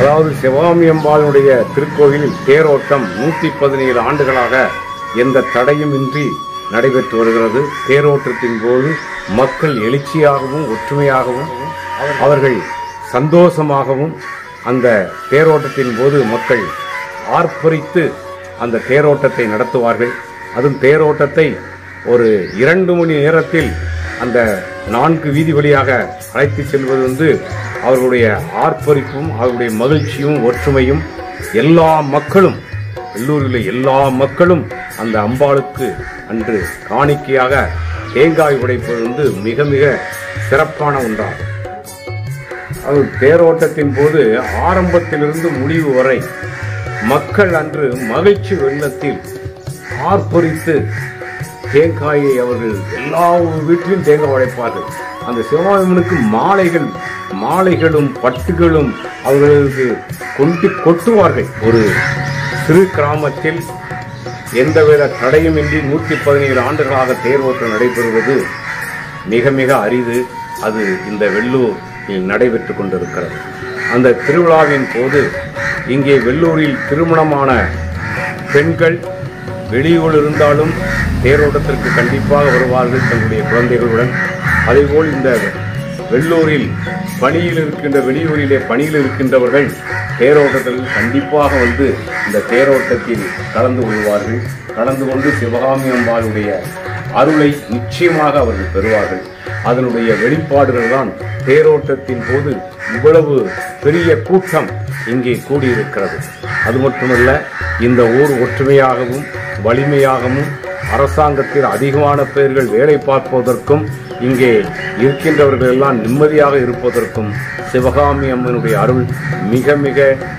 அதாவது சிவகாமி அம்பாளுடைய திருக்கோயிலில் தேரோட்டம் நூத்தி பதினேழு ஆண்டுகளாக எந்த தடையும் இன்றி நடைபெற்று வருகிறது தேரோட்டத்தின் போது மக்கள் எழுச்சியாகவும் ஒற்றுமையாகவும் அவர்கள் சந்தோஷமாகவும் அந்த தேரோட்டத்தின் போது மக்கள் ஆர்ப்பரித்து அந்த தேரோட்டத்தை நடத்துவார்கள் அதுவும் தேரோட்டத்தை ஒரு இரண்டு மணி நேரத்தில் அந்த நான்கு வீதி வழியாக அழைத்து செல்வது வந்து அவர்களுடைய ஆர்ப்பரிப்பும் அவருடைய மகிழ்ச்சியும் ஒற்றுமையும் எல்லா மக்களும் வெள்ளூரில் எல்லா மக்களும் அந்த அம்பாளுக்கு அன்று காணிக்கையாக தேங்காய் உடைப்பது வந்து மிக மிக சிறப்பான ஒன்றாகும் அது தேரோட்டத்தின் போது ஆரம்பத்திலிருந்து முடிவு வரை மக்கள் அன்று மகிழ்ச்சி வெள்ளத்தில் ஆர்ப்பரித்து தேங்காயை அவர்கள் எல்லா வீட்டிலும் தேங்காய் உடைப்பார்கள் அந்த சிவகாமியம்மனுக்கு மாலைகள் மாலைகளும் பட்டுகளும் அவர்களுக்கு கொண்டு கொட்டுவார்கள் ஒரு சிறு கிராமத்தில் எந்தவித தடையுமின்றி நூற்றி பதினேழு ஆண்டுகளாக தேரோட்டம் நடைபெறுவது மிக மிக அரிது அது இந்த வெள்ளூரில் நடைபெற்று கொண்டிருக்கிறது அந்த திருவிழாவின் போது இங்கே வெள்ளூரில் திருமணமான பெண்கள் வெளியூரில் இருந்தாலும் தேரோட்டத்திற்கு கண்டிப்பாக வருவார்கள் தங்களுடைய குழந்தைகளுடன் அதேபோல் இந்த வெள்ளூரில் பணியில் இருக்கின்ற வெளியூரிலே பணியில் இருக்கின்றவர்கள் தேரோட்டத்தில் கண்டிப்பாக வந்து இந்த தேரோட்டத்தில் கலந்து கொள்வார்கள் கலந்து கொண்டு சிவகாமி அம்பாளுடைய அருளை நிச்சயமாக அவர்கள் பெறுவார்கள் அதனுடைய வெளிப்பாடுகள் தான் தேரோட்டத்தின் போது இவ்வளவு பெரிய கூட்டம் இங்கே கூடியிருக்கிறது அது மட்டுமல்ல இந்த ஊர் ஒற்றுமையாகவும் வலிமையாகவும் அரசாங்கத்தில் அதிகமான பேர்கள் வேலை பார்ப்பதற்கும் இங்கே இருக்கின்றவர்கள் எல்லாம் நிம்மதியாக இருப்பதற்கும் சிவகாமி அம்மனுடைய அருள் மிக மிக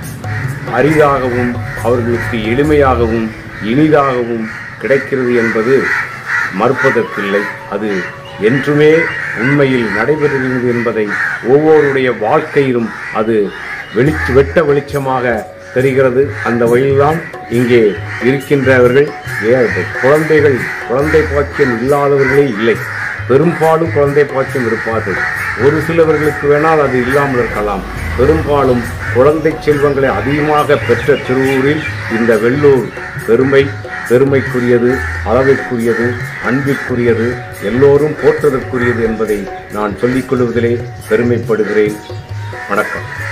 அரிதாகவும் அவர்களுக்கு எளிமையாகவும் இனிதாகவும் கிடைக்கிறது என்பது மறுப்பதற்கில்லை அது என்றுமே உண்மையில் நடைபெறுகிறது என்பதை ஒவ்வொருடைய வாழ்க்கையிலும் அது வெளிச்ச வெட்ட வெளிச்சமாக தெரிகிறது அந்த வழியில்தான் இங்கே இருக்கின்றவர்கள் ஏ- குழந்தைகள் குழந்தை பாக்கியம் இல்லாதவர்களே இல்லை பெரும்பாலும் குழந்தை பாக்கியம் இருப்பார்கள் ஒரு சிலவர்களுக்கு வேணால் அது இல்லாமல் இருக்கலாம் பெரும்பாலும் குழந்தை செல்வங்களை அதிகமாக பெற்ற திருவூரில் இந்த வெள்ளூர் பெருமை பெருமைக்குரியது அளவிற்குரியது அன்பிற்குரியது எல்லோரும் போற்றுதற்குரியது என்பதை நான் சொல்லிக் கொள்வதிலே பெருமைப்படுகிறேன் வணக்கம்